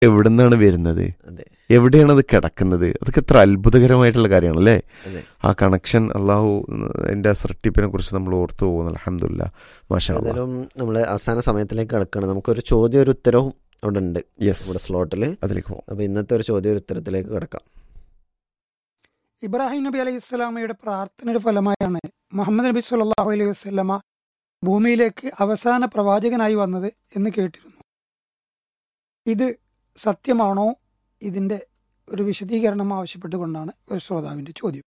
എവിടുന്നാണ് വരുന്നത് അതെ എവിടെയാണ് അത് കിടക്കുന്നത് അതൊക്കെ എത്ര അത്ഭുതകരമായിട്ടുള്ള കാര്യമാണ് അല്ലേ അതെ ആ കണക്ഷൻ അള്ളാഹു എൻ്റെ സൃഷ്ടിപ്പിനെ കുറിച്ച് നമ്മൾ ഓർത്തു പോകുന്നു അലഹമില്ല മാഷാ ഏതായാലും നമ്മൾ അവസാന സമയത്തിലേക്ക് കിടക്കണം നമുക്കൊരു ചോദ്യം ഒരു ഉത്തരവും അവിടെ ഉണ്ട് യെസ് നമ്മുടെ സ്ലോട്ടിൽ അതിലേക്ക് പോകാം അപ്പോൾ ഇന്നത്തെ ഒരു ചോദ്യം ഒരു ഉത്തരത്തിലേക്ക് കിടക്കാം ഇബ്രാഹിം നബി അലൈഹി സ്വലാമയുടെ പ്രാർത്ഥനയുടെ ഫലമായാണ് മുഹമ്മദ് നബി സല്ലാഹു അലൈഹി വസ്ലമ ഭൂമിയിലേക്ക് അവസാന പ്രവാചകനായി വന്നത് എന്ന് കേട്ടിരുന്നു ഇത് സത്യമാണോ ഇതിന്റെ ഒരു വിശദീകരണം ആവശ്യപ്പെട്ടുകൊണ്ടാണ് ഒരു ശ്രോതാവിന്റെ ചോദ്യം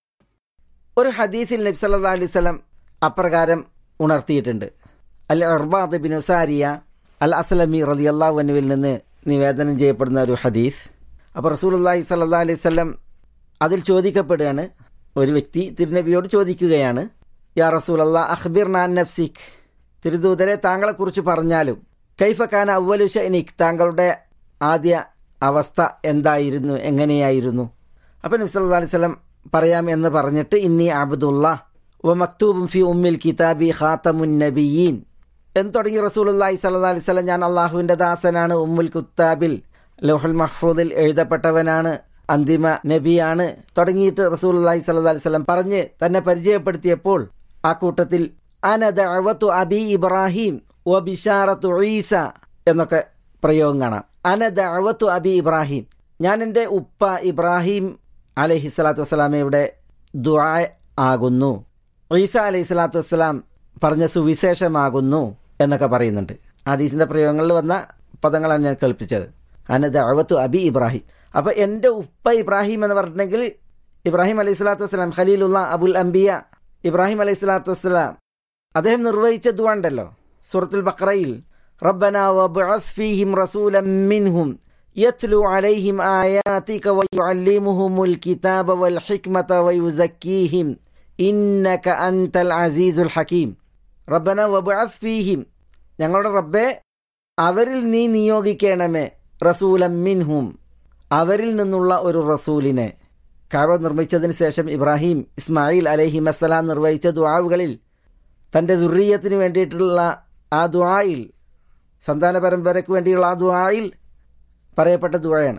ഒരു ഹദീസിൽ നബി സല്ലാ അലൈഹി സ്വലം അപ്രകാരം ഉണർത്തിയിട്ടുണ്ട് അൽ അർബാദ് ബിൻ ഉസാരിയ അൽ അസ്ലമി റലി അള്ളാഹുവിനുവിൽ നിന്ന് നിവേദനം ചെയ്യപ്പെടുന്ന ഒരു ഹദീസ് അപ്പോൾ റസൂലുല്ലാഹി സല്ലാ അലൈഹി സ്വലം അതിൽ ചോദിക്കപ്പെടുകയാണ് ഒരു വ്യക്തി തിരുനബിയോട് ചോദിക്കുകയാണ് യാ റസൂൽ അള്ളാ അഖ്ബിർ നാൻ നഫ്സിഖ് തിരുദൂതരെ താങ്കളെക്കുറിച്ച് പറഞ്ഞാലും കൈഫക്കാന അവലു ഷൈനിക് താങ്കളുടെ ആദ്യ അവസ്ഥ എന്തായിരുന്നു എങ്ങനെയായിരുന്നു അപ്പം നബി സല്ലല്ലാഹു അലൈഹി വസല്ലം പറയാം എന്ന് പറഞ്ഞിട്ട് ഇന്നി അബ്ദുള്ള വ മക്തൂബും ഫി ഉമ്മിൽ കിതാബി ഖാത്തമുൻ നബിയീൻ എന്ന് തുടങ്ങി റസൂലുള്ളാഹി സ്വല്ലല്ലാഹു അലൈഹി വസല്ലം ഞാൻ അള്ളാഹുവിൻ്റെ ദാസനാണ് ഉമ്മുൽ കുത്താബിൽ ലൗഹുൽ മഹ്ഫൂദിൽ എഴുതപ്പെട്ടവനാണ് അന്തിമ നബിയാണ് തുടങ്ങിയിട്ട് റസൂലുള്ളാഹി സ്വല്ലല്ലാഹു അലൈഹി വസല്ലം പറഞ്ഞ് തന്നെ പരിചയപ്പെടുത്തിയപ്പോൾ ആ കൂട്ടത്തിൽ അന ദഅവത്തു അബി ഇബ്രാഹിം വ ബിഷാറത്തു ഈസ എന്നൊക്കെ പ്രയോഗം കാണാം അന ദഅവത്തു അബി ഇബ്രാഹിം ഞാൻ എൻ്റെ ഉപ്പ ഇബ്രാഹിം അലൈഹി സ്വലാത്തു വസ്സലാമയുടെ ദുആ ആകുന്നു ഈസ അലൈഹി സ്വലാത്തു വസ്സലാം പറഞ്ഞ സുവിശേഷമാകുന്നു എന്നൊക്കെ പറയുന്നുണ്ട് ഹദീസിന്റെ പ്രയോഗങ്ങളിൽ വന്ന പദങ്ങളാണ് ഞാൻ കേൾപ്പിച്ചത് അന ദഅവത്തു അബി ഇബ്രാഹിം അപ്പോൾ എൻ്റെ ഉപ്പ ഇബ്രാഹിം എന്ന് പറഞ്ഞിട്ടുണ്ടെങ്കിൽ ഇബ്രാഹിം അലൈഹി സ്വലാത്തു വസ്സലാം ഖലീലുള്ള അബുൽ അംബിയ ഇബ്രാഹിം അലൈഹി സ്വലാത്തു വസ്സലാം അദ്ദേഹം നിർവഹിച്ച ദുആ ഉണ്ടല്ലോ സൂറത്തുൽ ബഖറയിൽ റബ്ബന വബ്അസ് ഫീഹിം റസൂലൻ മിൻഹും യത്ലു അലൈഹിം ആയാതിക വയുഅല്ലിമുഹുമുൽ കിതാബ വൽ ഹിക്മത വയുസക്കീഹിം ഇന്നക അൻതൽ അസീസുൽ ഹകീം റബ്ബന വബ്അസ് ഫീഹിം ഞങ്ങളുടെ റബ്ബെ അവരിൽ നീ നിയോഗിക്കണമേ റസൂലൻ മിൻഹും അവരിൽ നിന്നുള്ള ഒരു റസൂലിനെ കാബ നിർമ്മിച്ചതിന് ശേഷം ഇബ്രാഹിം ഇസ്മായിൽ അലൈഹി അസ്സലാം നിർവഹിച്ച ദുആവുകളിൽ തൻ്റെ ദുർരീയത്തിന് വേണ്ടിയിട്ടുള്ള ആ ദുആയിൽ സന്താന പരമ്പരയ്ക്ക് വേണ്ടിയുള്ള ആ ദുആയിൽ പറയപ്പെട്ട ദുആയാണ്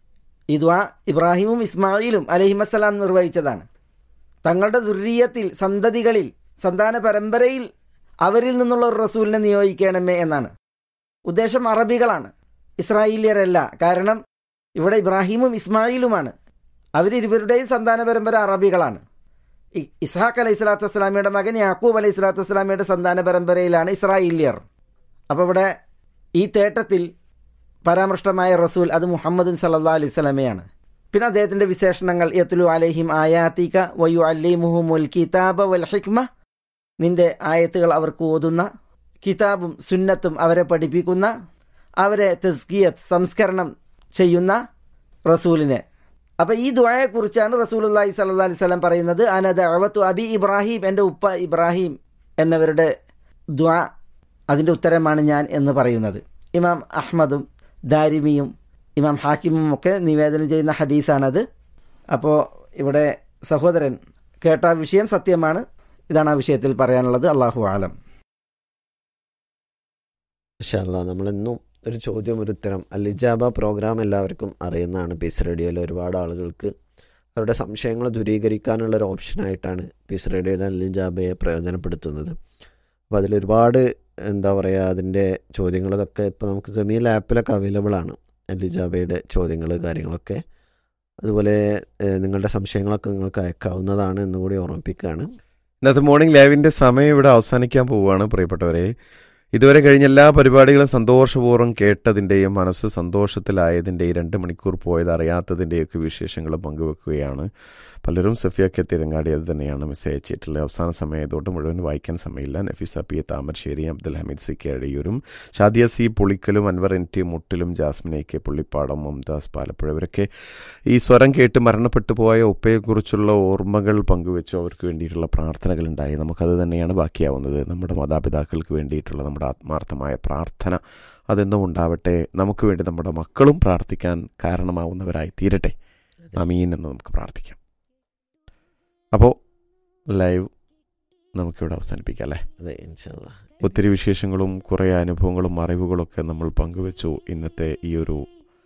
ഈ ദുആ ഇബ്രാഹിമും ഇസ്മായിലും അലഹിമസ്സലാം നിർവഹിച്ചതാണ് തങ്ങളുടെ ദുർരീയത്തിൽ സന്തതികളിൽ സന്താന പരമ്പരയിൽ അവരിൽ നിന്നുള്ള ഒരു റസൂലിനെ നിയോഗിക്കണമേ എന്നാണ് ഉദ്ദേശം അറബികളാണ് ഇസ്രായേലിയരല്ല കാരണം ഇവിടെ ഇബ്രാഹിമും ഇസ്മായിലുമാണ് അവരിരുവരുടെയും സന്താന പരമ്പര അറബികളാണ് ഇ- ഇസ്ഹാഖ് അലൈഹി സ്വലാത്തു വസ്സലാമിയുടെ മകൻ യാക്കൂബ് അലൈഹി സ്വലാത്തു വസ്സലാമിയുടെ സന്താന പരമ്പരയിലാണ് ഇസ്രായേലിയർ അപ്പോൾ ഇവിടെ ഈ തേട്ടത്തിൽ പരാമൃഷ്ടമായ റസൂൽ അത് മുഹമ്മദ് സല്ലാ അലൈഹി സ്വലമയാണ് പിന്നെ അദ്ദേഹത്തിന്റെ വിശേഷണങ്ങൾ യത്തുലു അലൈഹിം ആയാത്തിക വയു അല്ലിമുഹുമുൽ കിതാബ വൽ ഹിക്മ നിന്റെ ആയത്തുകൾ അവർക്ക് ഓതുന്ന കിതാബും സുന്നത്തും അവരെ പഠിപ്പിക്കുന്ന അവരെ തസ്കിയത്ത് സംസ്കരണം ചെയ്യുന്ന റസൂലിനെ അപ്പൊ ഈ ദുആയെക്കുറിച്ചാണ് റസൂലുള്ളാഹി സ്വല്ലല്ലാഹി അലൈഹി വസല്ലം പറയുന്നത് അന ദഅവത്തു അബി ഇബ്രാഹിം എൻ്റെ ഉപ്പ ഇബ്രാഹിം എന്നവരുടെ ദുആ അതിൻ്റെ ഉത്തരമാണ് ഞാൻ എന്ന് പറയുന്നത് ഇമാം അഹ്മദും ദാരിമിയും ഇമാം ഹാക്കിമും ഒക്കെ നിവേദനം ചെയ്യുന്ന ഹദീസാണത് അപ്പോൾ ഇവിടെ സഹോദരൻ കേട്ട ആ വിഷയം സത്യമാണ് ഇതാണ് ആ വിഷയത്തിൽ പറയാനുള്ളത് അള്ളാഹു ആലം ഇൻഷാല്ല നമ്മളെന്നും ഒരു ചോദ്യം ഒരു ഉത്തരം അലിജാബ പ്രോഗ്രാം എല്ലാവർക്കും അറിയുന്നതാണ് പീസ് റേഡിയോയിൽ ഒരുപാട് ആളുകൾക്ക് അവരുടെ സംശയങ്ങൾ ദൂരീകരിക്കാനുള്ള ഒരു ഓപ്ഷനായിട്ടാണ് പീസ് റേഡിയോയുടെ അലിജാബയെ പ്രയോജനപ്പെടുത്തുന്നത് അപ്പോൾ അതിലൊരുപാട് എന്താ പറയുക അതിൻ്റെ ചോദ്യങ്ങൾ ഇതൊക്കെ ഇപ്പോൾ നമുക്ക് ജമീൽ ആപ്പിലൊക്കെ അവൈലബിൾ ആണ് അലിജാബയുടെ ചോദ്യങ്ങൾ കാര്യങ്ങളൊക്കെ അതുപോലെ ഏഹ്, നിങ്ങളുടെ സംശയങ്ങളൊക്കെ നിങ്ങൾക്ക് അയക്കാവുന്നതാണ് എന്നുകൂടി ഓർമ്മിപ്പിക്കുകയാണ് ഇന്നത്തെ മോർണിംഗ് ലൈവിന്റെ സമയം ഇവിടെ അവസാനിക്കാൻ പോവുകയാണ് പ്രിയപ്പെട്ടവരെ ഇതുവരെ കഴിഞ്ഞ എല്ലാ പരിപാടികളും സന്തോഷപൂർവ്വം കേട്ടതിൻ്റെയും മനസ്സ് സന്തോഷത്തിലായതിൻ്റെയും രണ്ട് മണിക്കൂർ പോയത് അറിയാത്തതിൻ്റെയൊക്കെ വിശേഷങ്ങൾ പങ്കുവെക്കുകയാണ് പലരും സഫിയൊക്കെ തിരങ്ങാടി അത് തന്നെയാണ് മെസ്സേജ് അയച്ചിട്ടുള്ളത് അവസാന സമയത്തോട്ട് മുഴുവൻ വായിക്കാൻ സമയമില്ല Nafeesa P A Thamarassery Abdul Hameed C K അടിയൂരും ഷാദിയ സി പുളിക്കലും അൻവർ എൻ ടി മുട്ടിലും ജാസ്മിൻ എ കെ പുള്ളിപ്പാടം മുംതാസ് പാലപ്പുഴ ഇവരൊക്കെ ഈ സ്വരം കേട്ട് മരണപ്പെട്ടു പോയ ഉപ്പയെക്കുറിച്ചുള്ള ഓർമ്മകൾ പങ്കുവെച്ചു അവർക്ക് വേണ്ടിയിട്ടുള്ള പ്രാർത്ഥനകൾ ഉണ്ടായി നമുക്കത് തന്നെയാണ് ബാക്കിയാവുന്നത് നമ്മുടെ മാതാപിതാക്കൾക്ക് വേണ്ടിയിട്ടുള്ള നമ്മുടെ ആത്മാർത്ഥമായ പ്രാർത്ഥന അതെന്നും ഉണ്ടാവട്ടെ നമുക്ക് വേണ്ടി നമ്മുടെ മക്കളും പ്രാർത്ഥിക്കാൻ കാരണമാവുന്നവരായി തീരട്ടെ അമീൻ എന്ന് നമുക്ക് പ്രാർത്ഥിക്കാം അപ്പോൾ ലൈവ് നമുക്കിവിടെ അവസാനിപ്പിക്കാം അല്ലേ അതെ ഇൻഷാല്ല ഒത്തിരി വിശേഷങ്ങളും കുറേ അനുഭവങ്ങളും അറിവുകളൊക്കെ നമ്മൾ പങ്കുവെച്ചു ഇന്നത്തെ ഈ ഒരു